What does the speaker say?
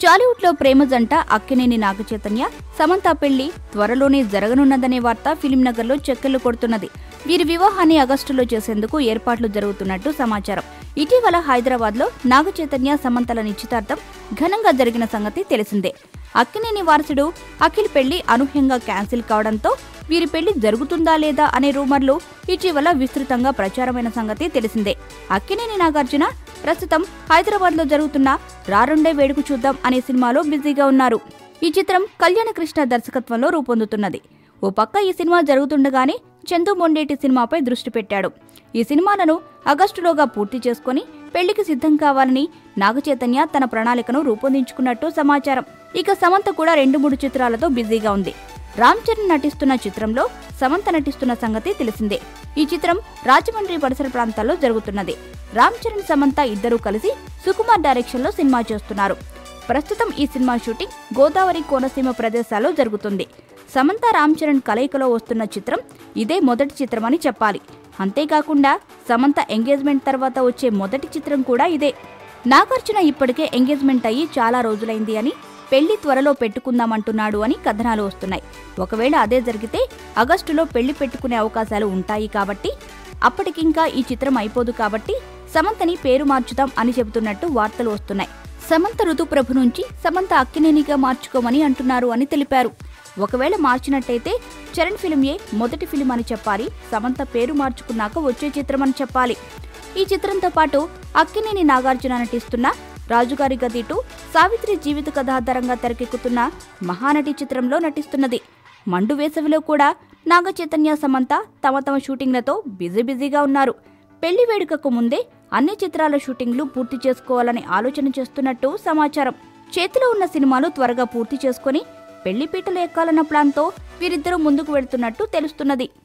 టాలీవుడ్ లో ప్రేమ జంట అక్కినేని నాగచైతన్య సమంత పెళ్లి త్వరలోనే జరగనున్నదనే వార్త ఫిలిం నగర్ లో చెక్కెళ్లు కొడుతున్నది వీరి వివాహాన్ని ఆగస్టులో చేసేందుకు ఏర్పాట్లు జరుగుతున్నట్టు సమాచారం ఇటీవల హైదరాబాద్ లో నాగచైతన్య సమంతల నిశ్చితార్థం ఘనంగా జరిగిన సంగతి తెలిసిందే అక్కినేని వారసుడు అఖిల్ పెళ్లి అనూహ్యంగా క్యాన్సిల్ కావడంతో వీరి పెళ్లి జరుగుతుందా లేదా అనే రూమర్లు ఇటీవల విస్తృతంగా ప్రచారమైన సంగతి తెలిసిందే అక్కినేని నాగార్జున ప్రస్తుతం హైదరాబాద్ లో జరుగుతున్న రారుండే వేడుక చూద్దాం అనే సినిమాలో బిజీగా ఉన్నారు ఈ చిత్రం కళ్యాణ కృష్ణ దర్శకత్వంలో రూపొందుతున్నది ఓ పక్క ఈ సినిమా జరుగుతుండగానే చందు మొండేటి సినిమాపై దృష్టి పెట్టాడు ఈ సినిమాలను ఆగస్టులోగా పూర్తి చేసుకొని పెళ్లికి సిద్ధం కావాలని నాగచైతన్య తన ప్రణాళికను రూపొందించుకున్నట్టు సమాచారం ఇక సమంత కూడా రెండు మూడు చిత్రాలతో బిజీగా ఉంది రామ్ చరణ్ నటిస్తున్న చిత్రంలో సమంత నటిస్తున్న సంగతి తెలిసిందే ఈ చిత్రం రాజమండ్రి పరిసర ప్రాంతాల్లో జరుగుతున్నది రామ్ చరణ్ సమంత ఇద్దరూ కలిసి సుకుమార్ డైరెక్షన్ లో సినిమా చేస్తున్నారు ప్రస్తుతం ఈ సినిమా షూటింగ్ గోదావరి కోనసీమ ప్రదేశాల్లో జరుగుతుంది సమంత రామ్ చరణ్ కలయికలో వస్తున్న చిత్రం ఇదే మొదటి చిత్రమని చెప్పాలి అంతేకాకుండా సమంత ఎంగేజ్మెంట్ తర్వాత వచ్చే మొదటి చిత్రం కూడా ఇదే నాగార్జున ఇప్పటికే ఎంగేజ్మెంట్ అయ్యి చాలా రోజులైంది అని పెళ్లి త్వరలో పెట్టుకుందామంటున్నాడు అని కథనాలు వస్తున్నాయి ఒకవేళ అదే జరిగితే ఆగస్టులో పెళ్లి పెట్టుకునే అవకాశాలు ఉంటాయి కాబట్టి అప్పటికింకా ఈ చిత్రం అయిపోదు కాబట్టి సమంతని పేరు మార్చుదాం అని చెబుతున్నట్టు వార్తలు వస్తున్నాయి సమంత ఋతుప్రభు నుంచి సమంత అక్కినేనిగా మార్చుకోమని అంటున్నారు అని తెలిపారు ఒకవేళ మార్చినట్టయితే చరణ్ ఫిల్మ్యే మొదటి ఫిలిం అని చెప్పాలి సమంత పేరు మార్చుకున్నాక వచ్చే చిత్రం అని చెప్పాలి ఈ చిత్రంతో పాటు అక్కినేని నాగార్జున నటిస్తున్న రాజుగారి గది టూ సావిత్రి జీవిత కథ ఆధారంగా తెరకెక్కుతున్న మహానటి చిత్రంలో నటిస్తున్నది మండు వేసవిలో కూడా నాగ చైతన్య సమంత తమ తమ షూటింగ్లతో బిజీ బిజీగా ఉన్నారు పెళ్లి వేడుకకు ముందే అన్ని చిత్రాల షూటింగ్లు పూర్తి చేసుకోవాలని ఆలోచన చేస్తున్నట్టు సమాచారం చేతిలో ఉన్న సినిమాలు త్వరగా పూర్తి చేసుకొని పెళ్లి పీటలు ఎక్కాలన్న ప్లాన్తో వీరిద్దరూ ముందుకు వెళ్తున్నట్టు తెలుస్తున్నది